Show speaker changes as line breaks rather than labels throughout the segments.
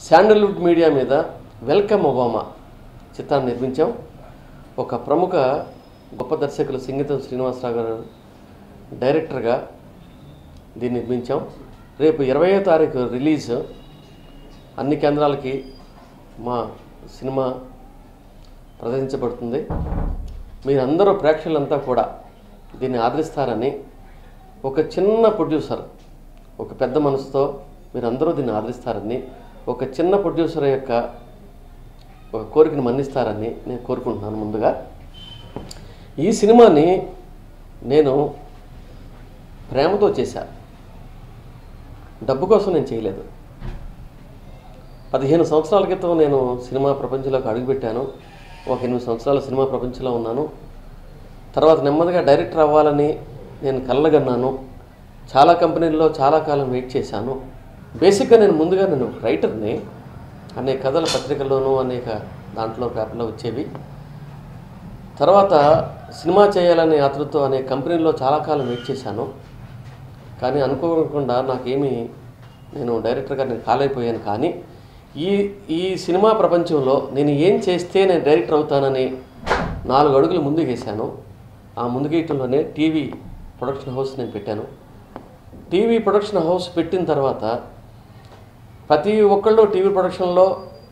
sandalwood Media మీద వెల్కమ్ ఒబామా చిత్రాన్ని నిర్మించాం ఒక ప్రముఖ గొప్ప దర్శకులు సింగీతం శ్రీనివాసరావు గారు డైరెక్టర్గా దీన్ని నిర్మించాం రేపు ఇరవయో తారీఖు రిలీజ్ అన్ని కేంద్రాలకి మా సినిమా ప్రదర్శించబడుతుంది మీరందరూ ప్రేక్షకులంతా కూడా దీన్ని ఆదరిస్తారని ఒక చిన్న ప్రొడ్యూసర్ ఒక పెద్ద మనసుతో మీరందరూ దీన్ని ఆదరిస్తారని ఒక చిన్న ప్రొడ్యూసర్ యొక్క ఒక కోరికను మన్నిస్తారని నేను కోరుకుంటున్నాను ముందుగా ఈ సినిమాని నేను ప్రేమతో చేశా డబ్బు కోసం నేను చేయలేదు పదిహేను సంవత్సరాల క్రితం నేను సినిమా ప్రపంచంలోకి అడుగుపెట్టాను ఒక ఎనిమిది సంవత్సరాల సినిమా ప్రపంచంలో ఉన్నాను తర్వాత నెమ్మదిగా డైరెక్టర్ అవ్వాలని నేను కళ్ళగన్నాను చాలా కంపెనీల్లో చాలా కాలం వెయిట్ చేశాను బేసిక్గా నేను ముందుగా నేను రైటర్ని అనేక కథల పత్రికల్లోనూ అనేక దాంట్లో పేపర్లో వచ్చేవి తర్వాత సినిమా చేయాలనే ఆతృతో అనే కంపెనీల్లో చాలా కాలం వెయిట్ చేశాను కానీ అనుకోకుండా నాకేమీ నేను డైరెక్టర్గా నేను కాలైపోయాను కానీ ఈ ఈ సినిమా ప్రపంచంలో నేను ఏం చేస్తే నేను డైరెక్టర్ అవుతానని నాలుగు అడుగులు ముందుకు వేశాను ఆ ముందుకేయటంలోనే టీవీ ప్రొడక్షన్ హౌస్ నేను పెట్టాను టీవీ ప్రొడక్షన్ హౌస్ పెట్టిన తర్వాత ప్రతి ఒక్కళ్ళు టీవీ ప్రొడక్షన్లో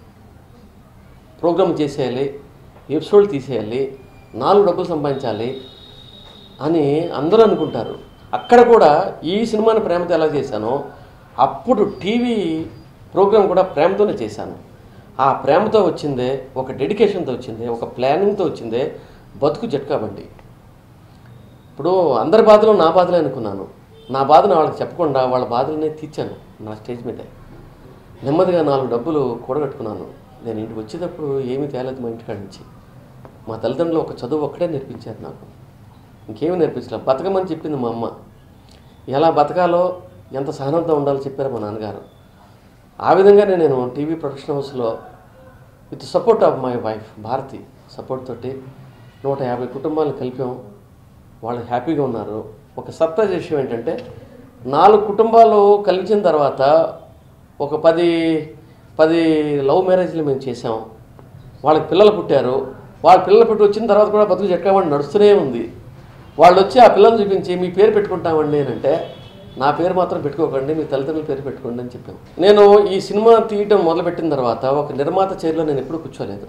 ప్రోగ్రామ్ చేసేయాలి ఎపిసోడ్ తీసేయాలి నాలుగు డబ్బులు సంపాదించాలి అని అందరూ అనుకుంటారు అక్కడ కూడా ఈ సినిమాని ప్రేమతో ఎలా చేశానో అప్పుడు టీవీ ప్రోగ్రామ్ కూడా ప్రేమతోనే చేశాను ఆ ప్రేమతో వచ్చిందే ఒక డెడికేషన్తో వచ్చిందే ఒక ప్లానింగ్తో వచ్చిందే బతుకు జట్కా బండి ఇప్పుడు అందరి బాధలు నా బాధలే అనుకున్నాను నా బాధను వాళ్ళకి చెప్పకుండా వాళ్ళ బాధలనే తీర్చాను నా స్టేజ్ మీదే నెమ్మదిగా నాలుగు డబ్బులు కూడగట్టుకున్నాను నేను ఇంటికి వచ్చేటప్పుడు ఏమీ తేలేదు మా ఇంటికాడ నుంచి మా తల్లిదండ్రులు ఒక చదువు ఒక్కడే నేర్పించారు నాకు ఇంకేమీ నేర్పించలేదు బతకమని చెప్పింది మా అమ్మ ఎలా బతకాలో ఎంత సహనంతో ఉండాలో చెప్పారు మా నాన్నగారు ఆ విధంగానే నేను టీవీ ప్రొడక్షన్ హౌస్లో with support of my wife Bharathi support తోటి నూట యాభై కుటుంబాలను కలిపాం వాళ్ళు హ్యాపీగా ఉన్నారు ఒక సర్ప్రైజ్ విషయం ఏంటంటే నాలుగు కుటుంబాలు కలిసిన తర్వాత ఒక పది పది లవ్ మ్యారేజ్లు మేము చేసాం వాళ్ళకి పిల్లలు పుట్టారు వాళ్ళ పిల్లలు పుట్టి వచ్చిన తర్వాత కూడా బతుకు చెక్కమని నడుస్తూనే ఉంది వాళ్ళు వచ్చి ఆ పిల్లలు చూపించి మీ పేరు పెట్టుకుంటామండి అని అంటే నా పేరు మాత్రం పెట్టుకోకండి మీ తల్లిదండ్రుల పేరు పెట్టుకోండి అని చెప్పాను నేను ఈ సినిమా తీయటం మొదలుపెట్టిన తర్వాత ఒక నిర్మాత చైర్లో నేను ఎప్పుడూ కూర్చోలేదు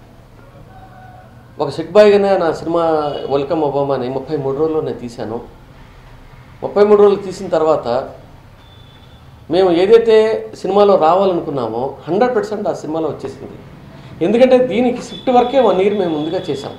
ఒక సిగ్బాయిగానే నా సినిమా వెల్కమ్ ఒబామాని ముప్పై మూడు రోజుల్లో నేను తీశాను ముప్పై మూడు రోజులు తీసిన తర్వాత మేము ఏదైతే సినిమాలో రావాలనుకున్నామో హండ్రెడ్ పర్సెంట్ ఆ సినిమాలో వచ్చేసింది ఎందుకంటే దీనికి స్క్రిప్ట్ వర్కే వన్ ఇయర్ మేము ముందుగా చేసాం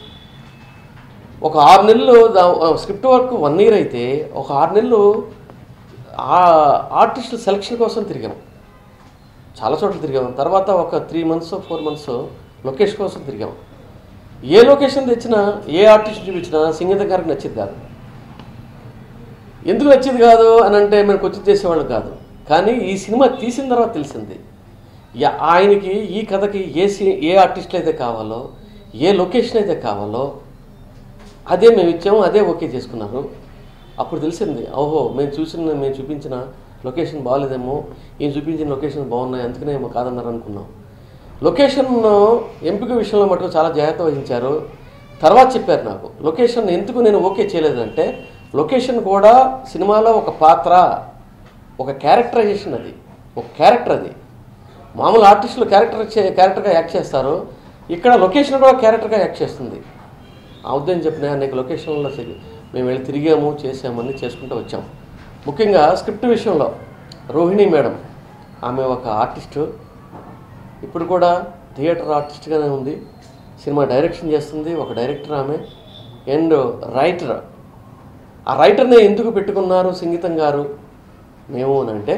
ఒక ఆరు నెలలు దా- స్క్రిప్ట్ వర్క్ వన్ ఇయర్ అయితే ఒక ఆరు నెలలు ఆ ఆర్టిస్ట్ సెలక్షన్ కోసం తిరిగాము చాలా చోట్ల తిరిగాము తర్వాత ఒక three months four months location కోసం తిరిగాము ఏ లొకేషన్ తెచ్చినా ఏ ఆర్టిస్ట్ చూపించినా సంగీత గారికి నచ్చేది కాదు ఎందుకు నచ్చేది కాదు అని అంటే మనకు వచ్చి చేసేవాళ్ళు కాదు కానీ ఈ సినిమా తీసిన తర్వాత తెలిసింది యా- ఆయనకి ఈ కథకి ఏ సి ఏ ఆర్టిస్టులు అయితే కావాలో ఏ లొకేషన్ అయితే కావాలో అదే మేము ఇచ్చాము అదే ఓకే చేసుకున్నారు అప్పుడు తెలిసింది ఓహో మేము చూసిన మేము చూపించిన లొకేషన్ బాగాలేదేమో ఈయన చూపించిన లొకేషన్ బాగున్నాయి అందుకనే ఏమో కాదన్నారు అనుకున్నాం లొకేషన్ ఎంపిక విషయంలో మటుకు చాలా జాగ్రత్త వహించారు తర్వాత చెప్పారు నాకు లొకేషన్ ఎందుకు నేను ఓకే చేయలేదంటే లొకేషన్ కూడా సినిమాలో ఒక పాత్ర ఒక క్యారెక్టరైజేషన్ అది ఒక క్యారెక్టర్ అది మామూలు ఆర్టిస్టులు క్యారెక్టర్ చే- క్యారెక్టర్గా యాక్ట్ చేస్తారు ఇక్కడ లొకేషన్ కూడా క్యారెక్టర్గా యాక్ట్ చేస్తుంది ఆ ఉద్దేశం చెప్పిన అనేక లొకేషన్లో తిరిగి- మేము వెళ్ళి తిరిగాము చేసాము అన్నీ చేసుకుంటూ వచ్చాం ముఖ్యంగా స్క్రిప్ట్ విషయంలో రోహిణి మేడం ఆమె ఒక ఆర్టిస్టు ఇప్పుడు కూడా థియేటర్ ఆర్టిస్ట్గానే ఉంది సినిమా డైరెక్షన్ చేస్తుంది ఒక డైరెక్టర్ ఆమె అండ్ రైటర్ ఆ రైటర్ని ఎందుకు పెట్టుకున్నారు సంగీతం గారు మేము అని అంటే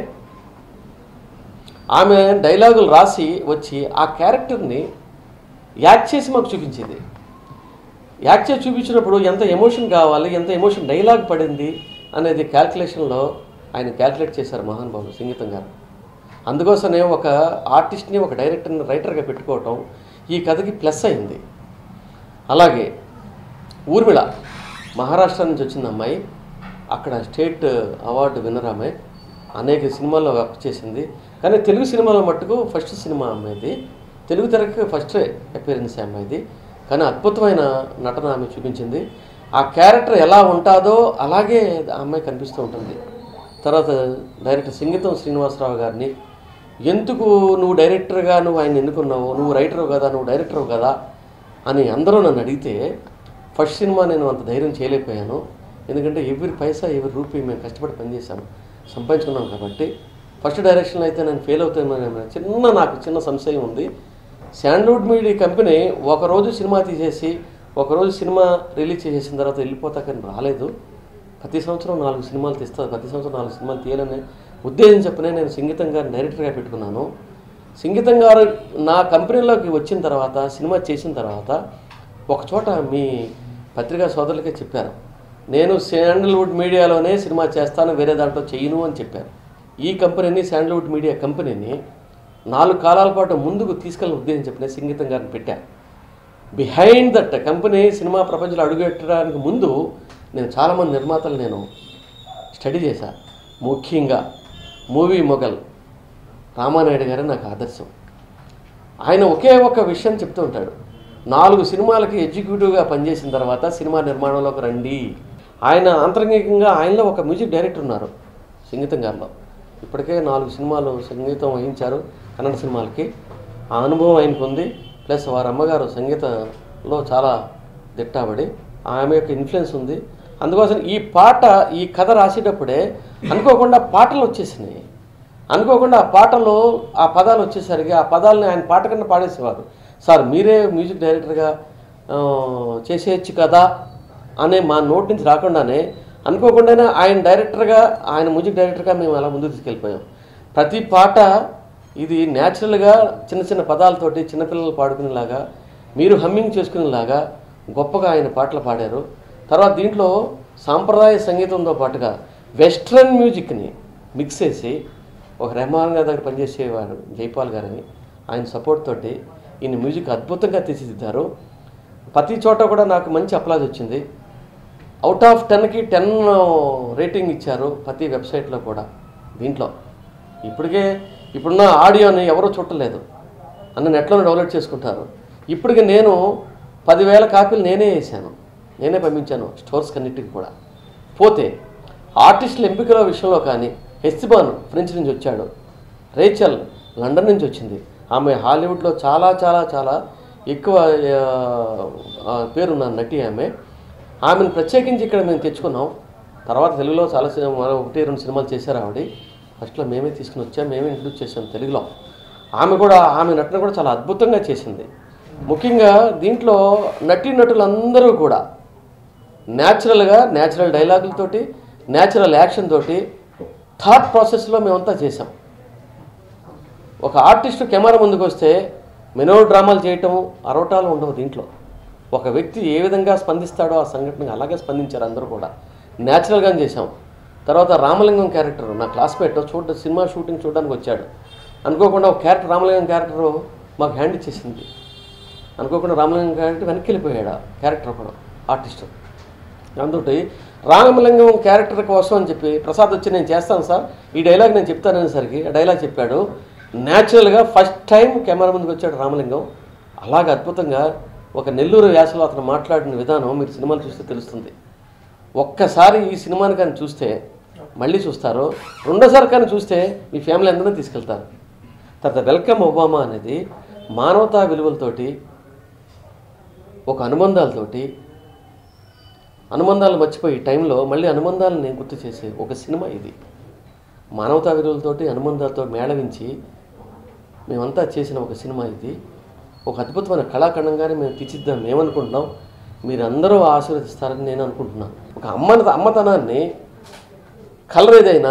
ఆమె డైలాగులు రాసి వచ్చి ఆ క్యారెక్టర్ని యాక్ట్ చేసి మాకు చూపించేది యాక్ట్ చేసి చూపించినప్పుడు ఎంత ఎమోషన్ కావాలి ఎంత ఎమోషన్ డైలాగ్ పడింది అనేది క్యాల్కులేషన్లో ఆయన క్యాల్కులేట్ చేశారు మహానుభావులు సంగీతం గారు అందుకోసమే ఒక ఆర్టిస్ట్ని ఒక డైరెక్టర్ని రైటర్గా పెట్టుకోవటం ఈ కథకి ప్లస్ అయింది అలాగే ఊర్మిళ మహారాష్ట్ర నుంచి వచ్చింది అమ్మాయి అక్కడ స్టేట్ అవార్డు విన్నర్ ఆమె అనేక సినిమాల్లో వర్క్ చేసింది కానీ తెలుగు సినిమాలో మట్టుకు ఫస్ట్ సినిమా అమ్మాయిది తెలుగు తెరకి ఫస్ట్ అపీరెన్స్ అమ్మాయిది కానీ అద్భుతమైన నటన ఆమె చూపించింది ఆ క్యారెక్టర్ ఎలా ఉంటుందో అలాగే ఆ అమ్మాయి కనిపిస్తూ ఉంటుంది తర్వాత డైరెక్టర్ సింగీతం శ్రీనివాసరావు గారిని ఎందుకు నువ్వు డైరెక్టర్గా నువ్వు ఆయన ఎన్నుకున్నావు నువ్వు రైటరు కదా నువ్వు డైరెక్టరు కదా అని అందరూ నన్ను అడిగితే ఫస్ట్ సినిమా నేను అంత ధైర్యం చేయలేకపోయాను ఎందుకంటే ఎవరి పైసా ఎవరి రూపీ మేము కష్టపడి పనిచేశాను సంపాదించుకున్నాం కాబట్టి ఫస్ట్ డైరెక్షన్లో అయితే నేను ఫెయిల్ అవుతానని చిన్న నాకు చిన్న సంశయం ఉంది శాండ్వుడ్ మీడియా కంపెనీ ఒకరోజు సినిమా తీసేసి ఒకరోజు సినిమా రిలీజ్ చేసేసిన తర్వాత వెళ్ళిపోతా కానీ రాలేదు ప్రతి సంవత్సరం నాలుగు సినిమాలు తీస్తారు ప్రతి సంవత్సరం నాలుగు సినిమాలు తీయాలనే ఉద్దేశం చెప్పనే నేను సంగీతం గారిని డైరెక్టర్గా పెట్టుకున్నాను సంగీతం గారు నా కంపెనీలోకి వచ్చిన తర్వాత సినిమా చేసిన తర్వాత ఒక చోట మీ పత్రికా సోదరులకే చెప్పారు నేను శాండల్వుడ్ మీడియాలోనే సినిమా చేస్తాను వేరే దాంట్లో చేయను అని చెప్పారు ఈ కంపెనీని శాండల్వుడ్ మీడియా కంపెనీని నాలుగు కాలాల పాటు ముందుకు తీసుకెళ్ళిన ఉద్దేశం చెప్పిన సంగీతం గారిని పెట్టాను బిహైండ్ దట్ కంపెనీ సినిమా ప్రపంచంలో అడుగుపెట్టడానికి ముందు నేను చాలామంది నిర్మాతలు నేను స్టడీ చేశాను ముఖ్యంగా మూవీ మొగల్ రామానాయుడు గారే నాకు ఆదర్శం ఆయన ఒకే ఒక విషయం చెప్తూ ఉంటాడు నాలుగు సినిమాలకి ఎగ్జిక్యూటివ్గా పనిచేసిన తర్వాత సినిమా నిర్మాణంలోకి రండి ఆయన ఆంతరంగికంగా ఆయనలో ఒక మ్యూజిక్ డైరెక్టర్ ఉన్నారు సంగీతం గారిలో ఇప్పటికే నాలుగు సినిమాలు సంగీతం వహించారు కన్నడ సినిమాలకి ఆ అనుభవం ఆయనకు ఉంది ప్లస్ వారి అమ్మగారు సంగీతంలో చాలా దిట్టాబడి ఆమె యొక్క ఇన్ఫ్లుయెన్స్ ఉంది అందుకోసం ఈ పాట ఈ కథ రాసేటప్పుడే అనుకోకుండా పాటలు వచ్చేసినాయి అనుకోకుండా ఆ పాటలో ఆ పదాలు వచ్చేసరికి ఆ పదాలని ఆయన పాట కన్నా పాడేసేవారు సార్ మీరే మ్యూజిక్ డైరెక్టర్గా ఆ, చేసేయచ్చు కదా అనే మా నోటి నుంచి రాకుండానే అనుకోకుండానే ఆయన డైరెక్టర్గా ఆయన మ్యూజిక్ డైరెక్టర్గా మేము అలా ముందుకు తీసుకెళ్ళిపోయాం ప్రతి పాట ఇది న్యాచురల్గా చిన్న చిన్న పదాలతోటి చిన్నపిల్లలు పాడుకునేలాగా మీరు హమ్మింగ్ చేసుకునేలాగా గొప్పగా ఆయన పాటలు పాడారు తర్వాత దీంట్లో సాంప్రదాయ సంగీతంతో పాటుగా వెస్ట్రన్ మ్యూజిక్ని మిక్స్ చేసి ఒక రెహమాన్ గారి దగ్గర పనిచేసేవారు జైపాల్ గారని ఆయన సపోర్ట్ తోటి ఈయన మ్యూజిక్ అద్భుతంగా తీర్చిదిద్దారు ప్రతి చోట కూడా నాకు మంచి అప్లాజ్ వచ్చింది అవుట్ ఆఫ్ టెన్కి టెన్ రేటింగ్ ఇచ్చారు ప్రతి వెబ్సైట్లో కూడా దీంట్లో ఇప్పటికే ఇప్పుడున్న ఆడియోని ఎవరూ చూడలేదు అన్న నెట్లో డౌన్లోడ్ చేసుకుంటారు ఇప్పటికి నేను పదివేల కాపీలు నేనే వేసాను నేనే పంపించాను స్టోర్స్ కన్నిటికి కూడా పోతే ఆర్టిస్టుల ఎంపికల విషయంలో కానీ హెస్తిబాన్ ఫ్రెంచ్ నుంచి వచ్చాడు రేచల్ లండన్ నుంచి వచ్చింది ఆమె హాలీవుడ్లో చాలా చాలా చాలా ఎక్కువ ఆ, ఆ, పేరున్న నటి ఆమె ఆమెను ప్రత్యేకించి ఇక్కడ మేము తెచ్చుకున్నాం తర్వాత తెలుగులో చాలా సినిమా మరో ఒకటి రెండు సినిమాలు చేశారు ఆవిడ ఫస్ట్లో మేమే తీసుకుని వచ్చాం మేమే ఇంట్రడ్యూస్ చేసాం తెలుగులో ఆమె కూడా ఆమె నటన కూడా చాలా అద్భుతంగా చేసింది ముఖ్యంగా దీంట్లో నటీ నటులందరూ కూడా న్యాచురల్గా న్యాచురల్ డైలాగులతోటి న్యాచురల్ యాక్షన్ తోటి థాట్ ప్రాసెస్లో మేమంతా చేసాం ఒక ఆర్టిస్ట్ కెమెరా ముందుకు వస్తే మెనో డ్రామాలు చేయటం అరవటాలు ఉండవు దీంట్లో ఒక వ్యక్తి ఏ విధంగా స్పందిస్తాడో ఆ సంఘటనకి అలాగే స్పందించారు అందరూ కూడా న్యాచురల్గానే చేసాం తర్వాత రామలింగం క్యారెక్టర్ నా క్లాస్మేట్ చూడ సినిమా షూటింగ్ చూడడానికి వచ్చాడు అనుకోకుండా ఒక క్యారెక్టర్ రామలింగం క్యారెక్టర్ మాకు హ్యాండ్ ఇచ్చేసింది అనుకోకుండా రామలింగం క్యారెక్టర్ వెనక్కి వెళ్ళిపోయాడు ఆ క్యారెక్టర్ కూడా ఆర్టిస్ట్ అందుటి రామలింగం క్యారెక్టర్ కోసం అని చెప్పి ప్రసాద్ వచ్చి నేను చేస్తాను సార్ ఈ డైలాగ్ నేను చెప్తాననేసరికి ఆ డైలాగ్ చెప్పాడు న్యాచురల్గా ఫస్ట్ టైం కెమెరా ముందుకు వచ్చాడు రామలింగం అలాగ అద్భుతంగా ఒక నెల్లూరు యాసలో అతను మాట్లాడిన విధానం మీరు సినిమాలు చూస్తే తెలుస్తుంది ఒక్కసారి ఈ సినిమాని కానీ చూస్తే మళ్ళీ చూస్తారు రెండోసారి కానీ చూస్తే మీ ఫ్యామిలీ అందరినీ తీసుకెళ్తారు తర్వాత వెల్కమ్ ఒబామా అనేది మానవతా విలువలతోటి ఒక అనుబంధాలతోటి అనుబంధాలు మర్చిపోయి ఈ టైంలో మళ్ళీ అనుబంధాలను గుర్తు చేసే ఒక సినిమా ఇది మానవతా విలువలతోటి అనుబంధాలతో మేళవించి మేమంతా చేసిన ఒక సినిమా ఇది ఒక అద్భుతమైన కళాఖండంగానే మేము తీర్చిద్దాం మేమనుకుంటున్నాం మీరు అందరూ ఆశీర్వదిస్తారని నేను అనుకుంటున్నాను ఒక అమ్మ అమ్మతనాన్ని కలర్ ఏదైనా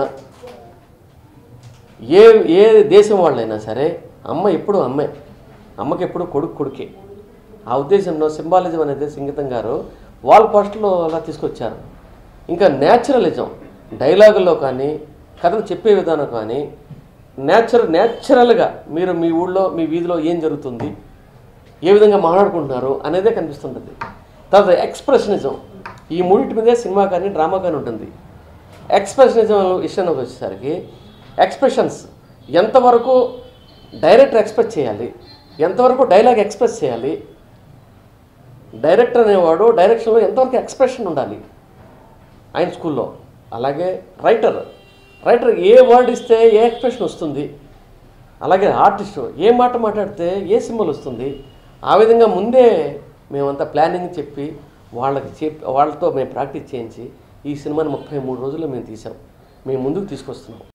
ఏ ఏ దేశం వాళ్ళైనా సరే అమ్మ ఎప్పుడు అమ్మే అమ్మకి ఎప్పుడు కొడుకు కొడుకే ఆ ఉద్దేశంలో సింబాలిజం అనేది సంగీతం గారు వాల్ పోస్టర్లో అలా తీసుకొచ్చారు ఇంకా న్యాచురలిజం డైలాగుల్లో కానీ కథను చెప్పే విధానం కానీ న్యాచురల్ న్యాచురల్గా మీరు మీ ఊళ్ళో మీ వీధిలో ఏం జరుగుతుంది ఏ విధంగా మాట్లాడుకుంటున్నారు అనేదే కనిపిస్తుంటుంది తర్వాత ఎక్స్ప్రెషనిజం ఈ మూడింటి మీదే సినిమా కానీ డ్రామా కానీ ఉంటుంది ఎక్స్ప్రెషనిజం విషయానికి వచ్చేసరికి ఎక్స్ప్రెషన్స్ ఎంతవరకు డైరెక్టర్ ఎక్స్ప్రెస్ చేయాలి ఎంతవరకు డైలాగ్ ఎక్స్ప్రెస్ చేయాలి డైరెక్టర్ అనేవాడు డైరెక్షన్లో ఎంతవరకు ఎక్స్ప్రెషన్ ఉండాలి ఆయన స్కూల్లో అలాగే రైటర్ రైటర్ ఏ వర్డ్ ఇస్తే ఏ ఎక్స్ప్రెషన్ వస్తుంది అలాగే ఆర్టిస్టు ఏ మాట మాట్లాడితే ఏ సింబల్ వస్తుంది ఆ విధంగా ముందే మేమంతా ప్లానింగ్ చెప్పి వాళ్ళకి చెప్పి వాళ్ళతో మేము ప్రాక్టీస్ చేయించి ఈ సినిమాని ముప్పై మూడు రోజుల్లో మేము తీసాం మేము ముందుకు తీసుకొస్తున్నాం